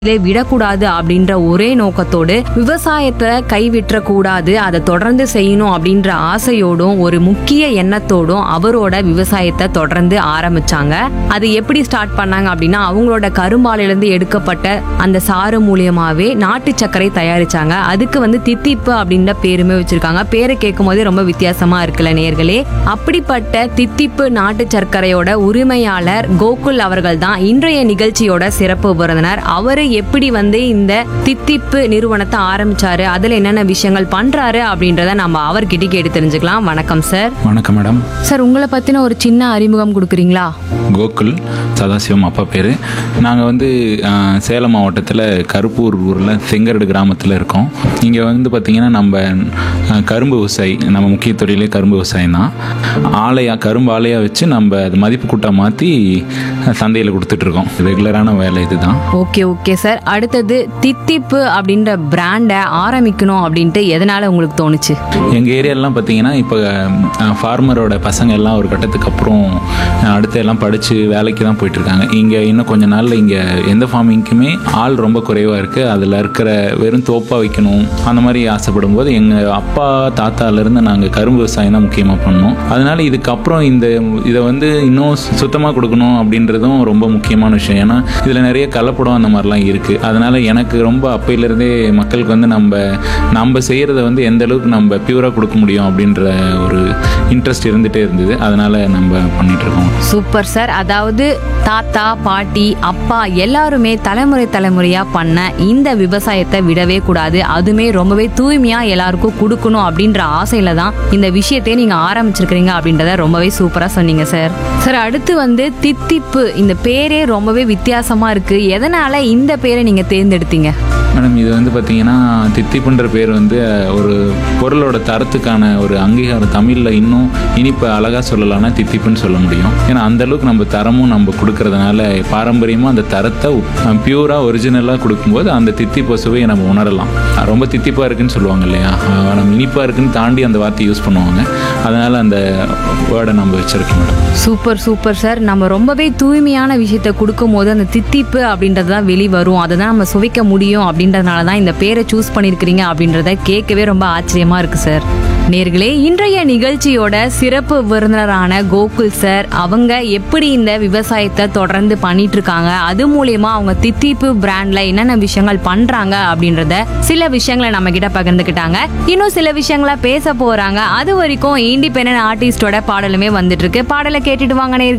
இதை விடக்கூடாது அப்படின்ற ஒரே நோக்கத்தோடு விவசாயத்தை கைவிற்ற கூடாது அதை தொடர்ந்து செய்யணும் அப்படின்ற ஆசையோடும் ஒரு முக்கிய எண்ணத்தோடும் அவரோட விவசாயத்தை தொடர்ந்து ஆரம்பிச்சாங்க அது எப்படி ஸ்டார்ட் பண்ணாங்க அப்படின்னா அவங்களோட கரும்பாலிலிருந்து எடுக்கப்பட்ட அந்த சாறு மூலியமாவே நாட்டு சர்க்கரை தயாரிச்சாங்க அதுக்கு வந்து தித்திப்பு அப்படின்ற பேருமே வச்சிருக்காங்க பேரை கேட்கும் போதே ரொம்ப வித்தியாசமா இருக்குல்ல நேர்களே அப்படிப்பட்ட தித்திப்பு நாட்டு சர்க்கரையோட உரிமையாளர் கோகுல் அவர்கள் தான் இன்றைய நிகழ்ச்சியோட சிறப்பு விருந்தினர் அவரு எப்படி வந்து இந்த தித்திப்பு நிறுவனத்தை ஆரம்பிச்சாரு அதுல என்னென்ன விஷயங்கள் பண்றாரு அப்படின்றத நம்ம அவர்கிட்ட கேட்டு தெரிஞ்சுக்கலாம் வணக்கம் சார் வணக்கம் மேடம் சார் உங்களை பத்தின ஒரு சின்ன அறிமுகம் கொடுக்குறீங்களா கோகுல் சதாசிவம் அப்பா பேர் நாங்கள் வந்து ஆஹ், சேலம் மாவட்டத்தில் கருப்பூர் ஊரில் செங்கரடு கிராமத்தில் இருக்கோம் இங்கே வந்து பார்த்திங்கன்னா நம்ம ஆஹ், கரும்பு விவசாயி நம்ம முக்கிய தொழிலே கரும்பு விவசாயம் தான் ஆலையா கரும்பு ஆலையாக வச்சு நம்ம அது மதிப்பு கூட்டாக மாற்றி சந்தையில் கொடுத்துட்ருக்கோம் ரெகுலரான வேலை இதுதான் ஓகே ஓகே சார் அடுத்தது தித்திப்பு அப்படின்ற பிராண்டை ஆரம்பிக்கணும் அப்படின்ட்டு எதனால உங்களுக்கு தோணுச்சு எங்கள் ஏரியாலலாம் பார்த்தீங்கன்னா இப்போ ஃபார்மரோட பசங்க எல்லாம் ஒரு கட்டத்துக்கு அப்புறம் அஹ், அடுத்து எல்லாம் படித்து வேலைக்கு தான் போயிட்டுருக்காங்க இங்கே இன்னும் கொஞ்ச நாளில் இங்கே எந்த ஃபார்மிங்க்குமே ஆள் ரொம்ப குறைவாக இருக்குது அதில் இருக்கிற வெறும் தோப்பாக வைக்கணும் அந்த மாதிரி ஆசைப்படும் போது எங்கள் அப்பா தாத்தாலேருந்து நாங்கள் கரும்பு விவசாயம் தான் முக்கியமாக பண்ணோம் அதனால இதுக்கப்புறம் இந்த இதை வந்து இன்னும் சுத்தமாக கொடுக்கணும் அப்படின்றதும் ரொம்ப முக்கியமான விஷயம் ஏன்னா இதில் நிறைய கலப்படம் அந்த மாதிரிலாம் இருக்குது அதனால எனக்கு ரொம்ப அப்பையிலேருந்தே மக்களுக்கு வந்து நம்ம நம்ம செய்கிறத வந்து எந்த அளவுக்கு நம்ம பியூராக கொடுக்க முடியும் அப்படின்ற ஒரு இன்ட்ரெஸ்ட் இருந்துகிட்டே இருந்தது அதனால நம்ம பண்ணிட்டு இருக்கோம் சூப்பர் சார் அதாவது தாத்தா பாட்டி அப்பா எல்லாருமே தலைமுறை தலைமுறையா பண்ண இந்த விவசாயத்தை விடவே கூடாது அதுமே ரொம்பவே தூய்மையா எல்லாருக்கும் கொடுக்கணும் அப்படின்ற ஆசையில தான் இந்த விஷயத்தை நீங்க ஆரம்பிச்சிருக்கிறீங்க அப்படின்றத ரொம்பவே சூப்பரா சொன்னீங்க சார் சார் அடுத்து வந்து தித்திப்பு இந்த பேரே ரொம்பவே வித்தியாசமா இருக்கு எதனால இந்த பேரை நீங்க தேர்ந்தெடுத்தீங்க மேடம் இது வந்து பார்த்தீங்கன்னா தித்திப்புன்ற பேர் வந்து அஹ், ஒரு பொருளோட தரத்துக்கான ஒரு அங்கீகாரம் தமிழில் இன்னும் இனிப்பு அழகாக சொல்லலாம்னா தித்திப்புன்னு சொல்ல முடியும் ஏன்னா அந்த அளவுக்கு நம்ம தரமும் நம்ம கொடுக்கறதுனால பாரம்பரியமாக அந்த தரத்தை பியூராக ஒரிஜினலாக கொடுக்கும்போது அந்த தித்திப்பு சுவையை நம்ம உணரலாம் அஹ், ரொம்ப தித்திப்பாக இருக்குன்னு சொல்லுவாங்க இல்லையா அஹ், நம்ம இனிப்பாக இருக்குன்னு தாண்டி அந்த வார்த்தை யூஸ் பண்ணுவாங்க அதனால் அந்த வேர்டை நம்ம வச்சுருக்கோம் மேடம் சூப்பர் சூப்பர் சார் நம்ம ரொம்பவே தூய்மையான விஷயத்த கொடுக்கும் போது அந்த தித்திப்பு அப்படின்றது தான் வெளிவரும் அதை தான் நம்ம சுவைக்க முடியும் அப்படின்றதுனால தான் இந்த பேரை சூஸ் பண்ணியிருக்கிறீங்க அப்படின்றத கேட்கவே ரொம்ப ஆச்சரியமா இருக்கு சார் நேர்களே இன்றைய நிகழ்ச்சியோட சிறப்பு விருந்தினரான கோகுல் சார் அவங்க எப்படி இந்த விவசாயத்தை தொடர்ந்து பண்ணிட்டு இருக்காங்க அது மூலியமா அவங்க தித்திப்பு பிராண்ட்ல என்னென்ன விஷயங்கள் பண்றாங்க அப்படின்றத சில விஷயங்களை நம்ம கிட்ட பகிர்ந்துக்கிட்டாங்க இன்னும் சில விஷயங்களை பேச போறாங்க அது வரைக்கும் இண்டிபெண்டன்ட் ஆர்டிஸ்டோட பாடலுமே வந்துட்டு இருக்கு பாடலை கேட்டுட்டு வாங்க நேயர்களே.